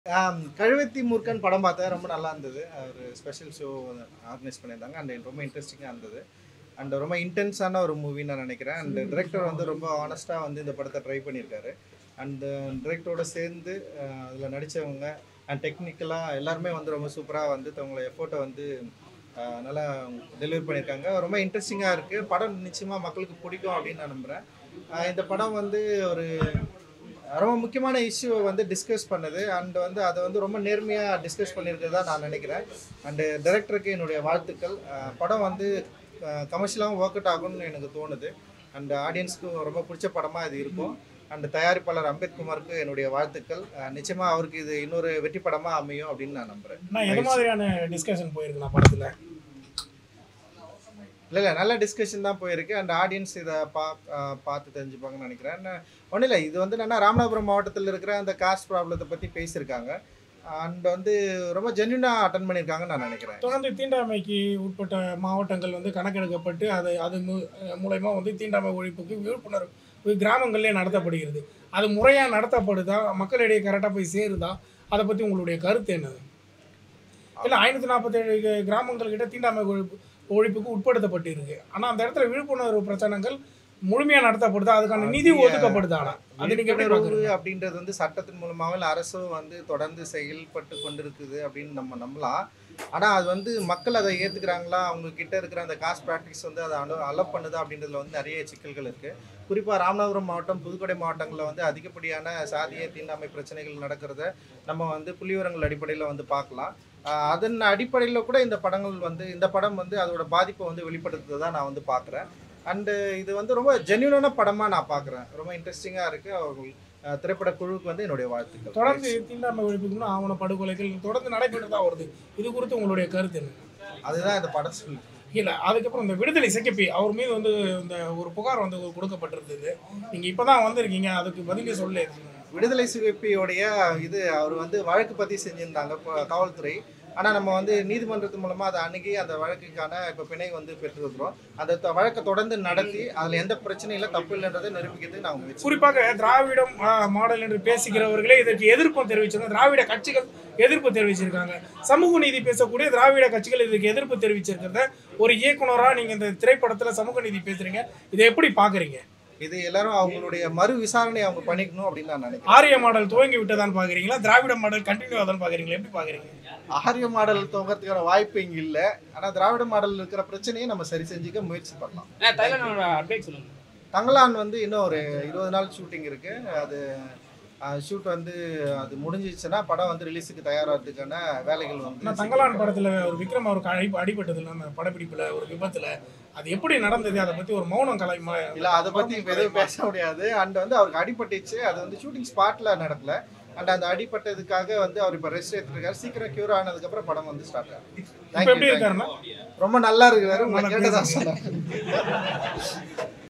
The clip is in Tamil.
ஆம், கழுவத்தி மூர்க்கன் படம் பார்த்தேன் ரொம்ப நல்லா இருந்தது ஒரு ஸ்பெஷல் ஷோ ஆர்கனைஸ் பண்ணியிருந்தாங்க அண்ட் ரொம்ப இன்ட்ரெஸ்டிங்காக இருந்தது அண்ட் ரொம்ப இன்டென்ஸான ஒரு மூவின்னு நான் நினைக்கிறேன் அண்ட் டிரெக்டர் வந்து ரொம்ப ஆனஸ்ட்டாக வந்து இந்த படத்தை ட்ரை பண்ணியிருக்காரு அண்ட் டிரெக்டரோட சேர்ந்து அதில் நடித்தவங்க அண்ட் டெக்னிக்கலாக எல்லாருமே வந்து ரொம்ப சூப்பராக வந்து தங்களோட எஃபோர்ட்டை வந்து அஹ், நல்லா டெலிவரி பண்ணியிருக்காங்க ரொம்ப இன்ட்ரெஸ்டிங்காக இருக்குது படம் நிச்சயமாக மக்களுக்கு பிடிக்கும் அப்படின்னு நான் நம்புகிறேன் அஹ், இந்த படம் வந்து ஒரு ரொம்ப முக்கியமான இஷ்யூவை வந்து டிஸ்கஸ் பண்ணுது அண்ட் வந்து அதை வந்து ரொம்ப நேர்மையாக டிஸ்கஸ் பண்ணியிருக்கிறதா நான் நினைக்கிறேன் அண்டு டைரக்டருக்கு என்னுடைய வாழ்த்துக்கள் அஹ் படம் வந்து கமர்ஷியலாகவும் ஒர்க் அவுட் ஆகும்னு எனக்கு தோணுது அண்ட் ஆடியன்ஸ்க்கு ரொம்ப பிடிச்ச படமாக இது இருக்கும் அண்ட் தயாரிப்பாளர் அம்பேத்குமாருக்கு என்னுடைய வாழ்த்துக்கள் அஹ் நிச்சயமா அவருக்கு இது இன்னொரு வெற்றி படமாக அமையும் அப்படின்னு நான் நம்புகிறேன் நான் எது மாதிரியான டிஸ்கஷன் போயிருக்கு நான் படத்துல இல்லை இல்லை நல்ல டிஸ்கஷன் தான் போயிருக்கு அண்ட் ஆடியன்ஸ் இதை பா அஹ் பார்த்து தெரிஞ்சுப்பாங்கன்னு நினைக்கிறேன் ஒன்றும் இல்லை இது வந்து என்னன்னா ராமநாதபுரம் மாவட்டத்தில் இருக்கிற அந்த காஸ்ட் ப்ராப்ளத்தை பற்றி பேசியிருக்காங்க அண்ட் வந்து ரொம்ப ஜென்யூனாக அட்டன் பண்ணியிருக்காங்கன்னு நான் நினைக்கிறேன் தொடர்ந்து தீண்டாமைக்கு உட்பட்ட மாவட்டங்கள் வந்து கணக்கெடுக்கப்பட்டு அது அது மூ- மூலயமா வந்து தீண்டாமை ஒழிப்புக்கு விழிப்புணர்வு கிராமங்கள்லேயே நடத்தப்படுகிறது அது முறையாக நடத்தப்படுதா மக்களிடையே கரெக்டாக போய் சேருதா அதை பற்றி உங்களுடைய கருத்து என்னது இல்லை ஐநூற்றி நாற்பத்தேழு கிராமங்கள்கிட்ட தீண்டாமை ஒழிப்பு ஒழிப்புக்கு உட்படுத்தப்பட்டு இருக்கு ஆனால் அந்த இடத்துல விழிப்புணர்வு பிரச்சனைகள் முழுமையாக நடத்தப்படுதா அதுக்கான நிதி அது, ஒதுக்கப்படுதா ஆனால் அது நீங்கள் எப்படி விழிப்புணர்வு பார்க்குறீங்க அப்படின்றது வந்து சட்டத்தின் மூலமாகவும் இல்லை அரசும் வந்து தொடர்ந்து செயல்பட்டு கொண்டிருக்குது அப்படின்னு நம்ம நம்பலாம் ஆனால் அது வந்து மக்கள் அதை ஏற்றுக்கிறாங்களா அவங்க கிட்ட இருக்கிற அந்த காஸ்ட் ப்ராக்டிஸ் வந்து அதை அலோ அலோவ் பண்ணுதா அப்படின்றதுல வந்து நிறைய சிக்கல்கள் இருக்குது குறிப்பாக ராமநாதபுரம் மாவட்டம் புதுக்கோட்டை மாவட்டங்களில் வந்து அதிகப்படியான சாதிய தீண்டாமை பிரச்சனைகள் நடக்கிறத நம்ம வந்து புள்ளிவிவரங்கள் அடிப்படையில் வந்து பார்க்கலாம் ஆஹ் அதன் அடிப்படையில் கூட இந்த படங்கள் வந்து இந்த படம் வந்து அதோட பாதிப்பை வந்து வெளிப்படுத்துறதா நான் வந்து பார்க்குறேன் அண்டு இது வந்து ரொம்ப ஜென்யூனான படமாக நான் பார்க்குறேன் ரொம்ப இன்ட்ரெஸ்டிங்காக இருக்குது அவர்கள் அஹ், திரைப்பட குழுவுக்கு வந்து என்னுடைய வாழ்த்துக்கள் தொடர்ந்து தீண்டாமை ஒழிப்புக்குன்னு ஆவண படுகொலைகள் தொடர்ந்து நடைபெற்று தான் வருது இது குறித்து உங்களுடைய கருத்து என்ன அதுதான் இந்த படம் சொல்லி இல்லை அதுக்கப்புறம் இந்த விடுதலை சிகப்பி அவர் மீது வந்து இந்த ஒரு புகார் வந்து கொடுக்கப்பட்டிருந்தது நீங்கள் இப்போ தான் வந்திருக்கீங்க அதுக்கு பதிலே சொல்ல விடுதலை சிவப்பியோடைய இது அவர் வந்து வழக்கு பதிவு செஞ்சிருந்தாங்க இப்போ காவல்துறை ஆனால் நம்ம வந்து நீதிமன்றத்து மூலமாக அதை அணுகி அந்த வழக்குக்கான இப்போ பிணை வந்து பெற்றிருக்கிறோம் அந்த த- வழக்கை தொடர்ந்து நடத்தி அதில் எந்த பிரச்சனையும் இல்லை தப்பு இல்லைன்றதை நிரூபிக்கிறதுக்கு நாங்கள் முயற்சி குறிப்பாக திராவிடம் ஆ, மாடல் என்று பேசுகிறவர்களே இதற்கு எதிர்ப்பும் தெரிவிச்சிருக்காங்க திராவிட கட்சிகள் எதிர்ப்பு தெரிவிச்சிருக்காங்க சமூக நீதி பேசக்கூடிய திராவிட கட்சிகள் இதுக்கு எதிர்ப்பு தெரிவிச்சிருக்கிறத ஒரு இயக்குனராக நீங்கள் இந்த திரைப்படத்தில் சமூக நீதி பேசுறீங்க இதை எப்படி பார்க்குறீங்க இது எல்லாரும் அவங்களுடைய மறு விசாரணை அவங்க பண்ணிக்கணும் அப்படின்னு நான் நினைக்கிறேன் ஆரிய மாடல் துவங்கி விட்டதான்னு பார்க்குறீங்களா திராவிட மாடல் கண்டினியூ ஆகுதான்னு பார்க்குறீங்களா எப்படி பார்க்குறீங்க ஆரிய மாடல் தோங்கிறதுக்கான வாய்ப்பு இங்கே இல்லை ஆனால் திராவிட மாடல் இருக்கிற பிரச்சனையை நம்ம சரி செஞ்சுக்க முயற்சி பண்ணலாம் அண்ணா தைலாண்டோட அப்டேட் சொல்லுங்க தங்கலான் வந்து இன்னும் ஒரு இருபது நாள் ஷூட்டிங் இருக்கு அது ஷூட் வந்து அது முடிஞ்சிச்சுன்னா படம் வந்து ரிலீஸுக்கு தயாராகிறதுக்கான வேலைகள் வந்து நான் தங்கலான் படத்தில் ஒரு விக்ரம் அவருக்கு அடி அடிபட்டதுல அந்த படப்பிடிப்பில் ஒரு விபத்தில் அது எப்படி நடந்தது அதை பற்றி ஒரு மௌனம் கலை ம- இல்ல அதை பத்தி இப்ப எதுவும் பேச முடியாது அண்ட் வந்து அவருக்கு அடிபட்டுச்சு அது வந்து ஷூட்டிங் ஸ்பாட்ல நடக்கல அண்ட் அந்த அடிபட்டதுக்காக வந்து அவர் இப்ப ரெஸ்ட் எடுத்துருக்காரு சீக்கிரம் கியூர் ஆனதுக்கு அப்புறம் படம் வந்து ஸ்டார்ட் ஆகும் இப்போ எப்படி இருக்காருன்னா ரொம்ப நல்லா இருக்கிறாரு உங்களை நல்லா கேட்டதா சொன்னாங்க